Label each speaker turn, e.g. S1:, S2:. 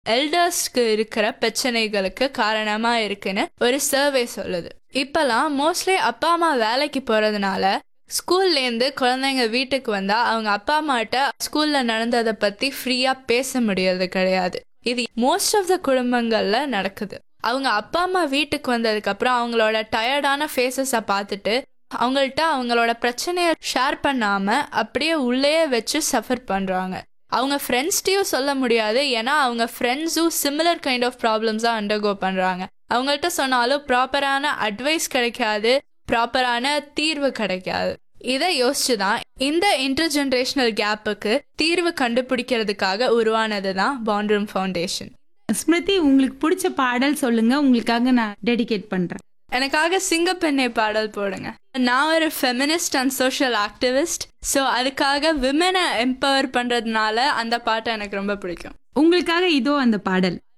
S1: எல்டர்ஸ்க்கு இருக்கிற பிரச்சனைகளுக்கு காரணமா இருக்குன்னு ஒரு சர்வே சொல்லுது இப்பெல்லாம் மோஸ்ட்லி அப்பா அம்மா வேலைக்கு போறதுனால ஸ்கூல்லேருந்து குழந்தைங்க வீட்டுக்கு வந்தா அவங்க அப்பா அம்மாட்ட ஸ்கூல்ல நடந்ததை பத்தி ஃப்ரீயா பேச முடியறது கிடையாது இது மோஸ்ட் ஆஃப் த குடும்பங்கள்ல நடக்குது அவங்க அப்பா அம்மா வீட்டுக்கு வந்ததுக்கு அப்புறம் அவங்களோட டயர்டான ஃபேஸஸை பார்த்துட்டு அவங்கள்ட்ட அவங்களோட பிரச்சனையை ஷேர் பண்ணாம அப்படியே உள்ளேயே வச்சு சஃபர் பண்றாங்க அவங்க ஃப்ரெண்ட்ஸ்டையும் சொல்ல முடியாது ஏன்னா அவங்க ஃப்ரெண்ட்ஸும் சிமிலர் கைண்ட் ஆஃப் ப்ராப்ளம்ஸாக அண்டர்கோ பண்ணுறாங்க அவங்கள்ட்ட சொன்னாலும் ப்ராப்பரான அட்வைஸ் கிடைக்காது ப்ராப்பரான தீர்வு கிடைக்காது இதை யோசிச்சு தான் இந்த இன்டர்ஜென்ரேஷனல் கேப்புக்கு தீர்வு கண்டுபிடிக்கிறதுக்காக உருவானது தான் பாண்ட்ரூம் ஃபவுண்டேஷன்
S2: ஸ்மிருதி உங்களுக்கு பிடிச்ச பாடல் சொல்லுங்க உங்களுக்காக நான் டெடிகேட் பண்றேன்
S1: எனக்காக சிங்கப்பெண்ணை பாடல் போடுங்க நான் ஒரு feminist and social activist so அதுக்காக விமனை எம்பவர் பண்ணுறதுனால அந்த பாட்டை எனக்கு ரொம்ப பிடிக்கும்
S2: உங்களுக்காக இதோ அந்த பாடல்